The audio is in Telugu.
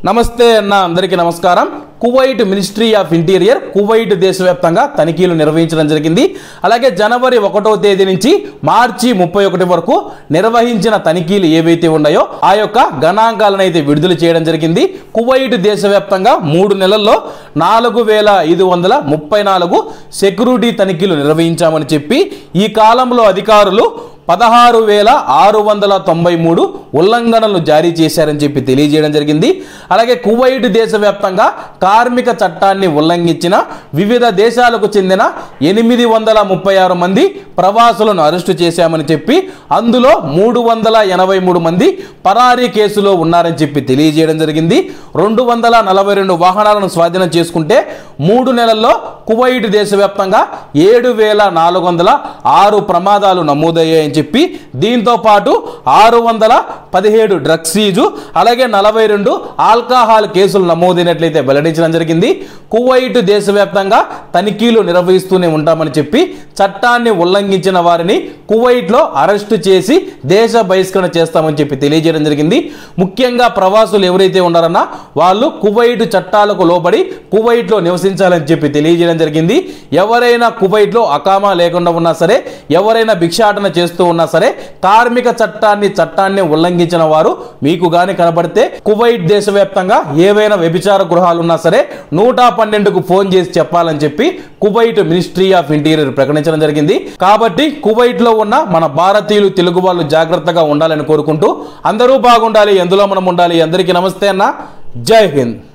నమస్తే అన్న అందరికీ నమస్కారం Kuwait ministry of interior Kuwait దేశవ్యాప్తంగా తనిఖీలు నిర్వహించడం జరిగింది అలాగే జనవరి ఒకటో తేదీ నుంచి మార్చి ముప్పై ఒకటి వరకు నిర్వహించిన తనిఖీలు ఏవైతే ఉన్నాయో ఆ యొక్క గణాంకాలను అయితే విడుదల చేయడం జరిగింది కువైట్ దేశవ్యాప్తంగా మూడు నెలల్లో నాలుగు వేల ఐదు వందల ముప్పై నాలుగు సెక్యూరిటీ తనిఖీలు నిర్వహించామని చెప్పి ఈ కాలంలో అధికారులు పదహారు వేల ఆరు వందల తొంభై మూడు ఉల్లంఘనలు జారీ చేశారని చెప్పి తెలియజేయడం జరిగింది అలాగే కువైట్ దేశవ్యాప్తంగా కార్మిక చట్టాన్ని ఉల్లంఘించిన వివిధ దేశాలకు చెందిన ఎనిమిది వందల ముప్పై ఆరు మంది ప్రవాసులను అరెస్టు చేశామని చెప్పి అందులో మూడు వందల ఎనభై మూడు మంది పరారీ కేసులో ఉన్నారని చెప్పి తెలియజేయడం జరిగింది రెండు వందల నలభై రెండు వాహనాలను స్వాధీనం చేసుకుంటే మూడు నెలల్లో కువైట్ దేశవ్యాప్తంగా ఏడు వేల నాలుగు వందల ఆరు ప్రమాదాలు నమోదయ్యాయని చెప్పి దీంతో పాటు ఆరు వందల పదిహేడు డ్రగ్స్ సీజు అలాగే నలభై రెండు ఆల్కహాల్ కేసులు నమోదైనట్లయితే వెల్లడించడం జరిగింది కువైట్ దేశవ్యాప్తంగా తనిఖీలు నిర్వహిస్తూనే ఉంటామని చెప్పి చట్టాన్ని ఉల్లంఘించిన వారిని కువైట్లో అరెస్టు చేసి దేశ బహిష్కరణ చేస్తామని చెప్పి తెలియజేయడం జరిగింది ముఖ్యంగా ప్రవాసులు ఎవరైతే ఉన్నారన్నా వాళ్ళు కువైట్ చట్టాలకు లోబడి కువైట్లో నివసించాలని చెప్పి తెలియజేయడం జరిగింది ఎవరైనా కువైట్లో అకామా లేకుండా ఉన్నా సరే ఎవరైనా భిక్షాటన చేస్తూ ఉన్నా సరే కార్మిక చట్టాన్ని చట్టాన్ని ఉల్లంఘించిన వారు మీకు గాని కనబడితే కువైట్ దేశవ్యాప్తంగా ఏవైనా వ్యభిచార గృహాలు ఉన్నా సరే నూట పన్నెండుకు ఫోన్ చేసి చెప్పాలని చెప్పి కువైట్ మినిస్ట్రీ ఆఫ్ ఇంటీరియర్ ప్రకటించడం జరిగింది కాబట్టి కువైట్ లో ఉన్న మన భారతీయులు తెలుగు వాళ్ళు జాగ్రత్తగా ఉండాలని కోరుకుంటూ అందరూ బాగుండాలి ఎందులో మనం ఉండాలి అందరికీ నమస్తే అన్న జై హింద్